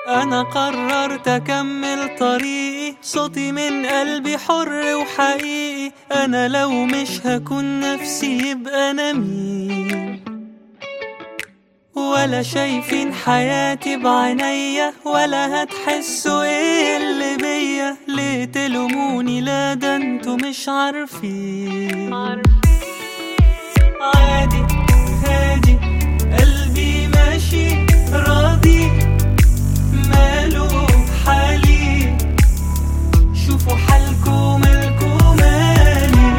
أنا قررت أكمل طريقي صوتي من قلبي حر وحقيقي أنا لو مش هكون نفسي يبقى أنا مين ولا شايفين حياتي بعينيا ولا هتحسوا ايه اللي بيا ليه تلوموني لا ده انتوا مش عارفين عادي هادي قلبي ماشي راضي ماله حالي شوفوا حالكم مالكم مالي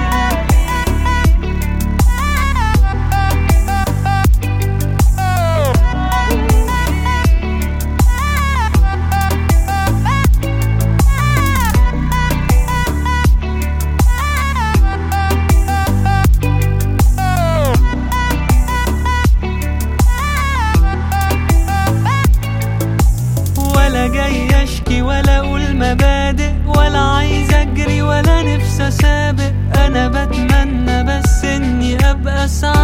ولا جاي اشكي ولا اقول مبادئ ولا عايز اجري ولا نفسي اسابق انا بتمنى بس اني ابقى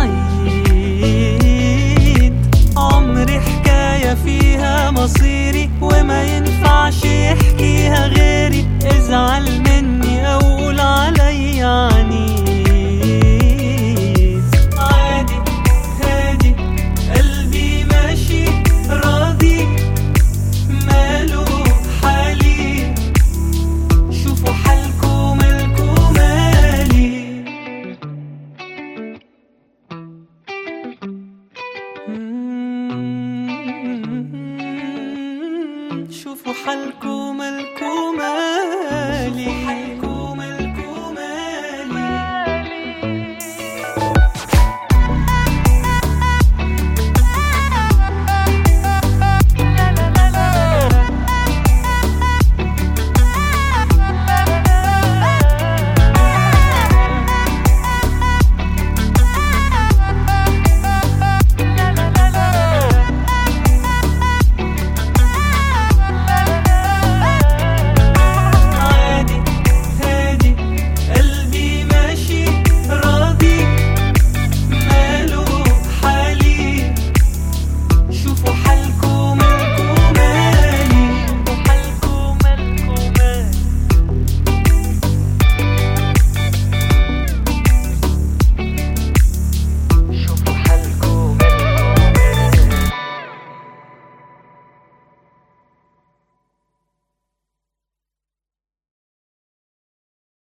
سعيد عمري حكاية فيها مصيري وما ينفعش يحكيها غيري ازعل مني او قول عليا عنيد عادي هادي قلبي ماشي راضي ماله حالي شوفوا حالكم مالكم مالي شوفوا حالكم مالكم مالي